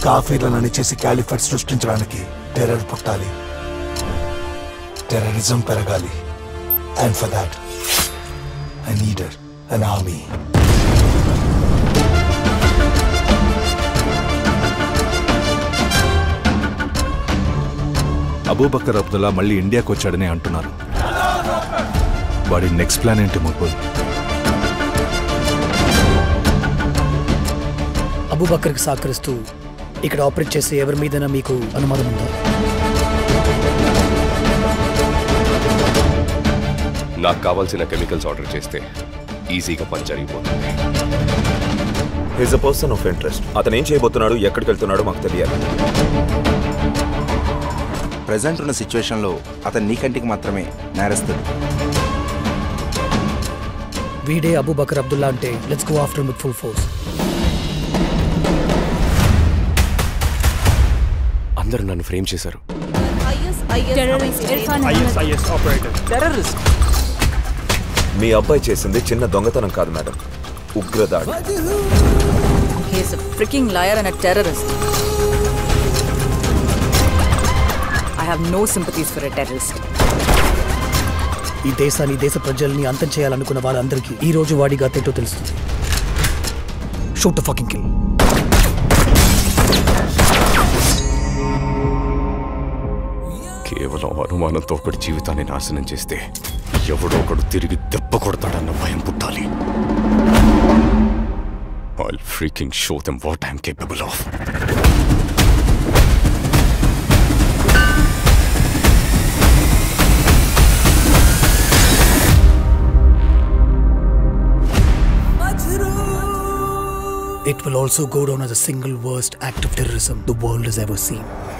కాఫీలను చేసి క్యాలిఫైట్ సృష్టించడానికి టెర్రర్ పుట్టాలి టెర్రరిజం పెరగాలి and for that I need an army Abubakkar Abdullah మళ్ళీ ఇండియాకి వచ్చాడని అంటున్నారు వాడి నెక్స్ట్ ప్లాన్ ఏంటి ముగ్గురు అబూబక్కర్కి సహకరిస్తూ ఇక్కడ ఆపరేట్ చేసే ఎవరి మీదైనా మీకు అనుమానం ఉందా నాకు కావాల్సిన కెమికల్స్ ఆర్డర్ చేస్తే ఈజీగా పని జరిగిపోతుంది is a person of interest అతను ఏం చేయబోతున్నాడు ఎక్కడికి వెళ్తున్నాడో మాకు తెలియాలి ప్రజెంట్ ఉన్న సిచ్యువేషన్లో అతను నీ కంటికి మాత్రమే నేరస్తుడు వీడే అబూబకర్ అబ్దుల్లా అంటే let's go after with full force అందరూ నన్ను ఫ్రేమ్ చేశారు మీ అబ్బాయి చేసింది చిన్న దొంగతనం కాదు మేడం ఉగ్రదాడి He's a freaking liar and a terrorist. I have no sympathies for a terrorist. ఈ దేశాన్ని దేశ ప్రజల్ని అంతం చేయాలనుకున్న వాళ్ళందరికీ ఈ రోజు వాడి గతేటో తెలుస్తుంది షూట్ ద ఫకింగ్ కిల్ కేవలం అనుమానంతో ఒకటి జీవితాన్ని నాశనం చేస్తే ఎవడో ఒకడు తిరిగి దెబ్బ కొడతాడన్న భయం పుట్టాలి I'll freaking show them what I'm capable of. It will also go down as a single worst act of terrorism the world has ever seen.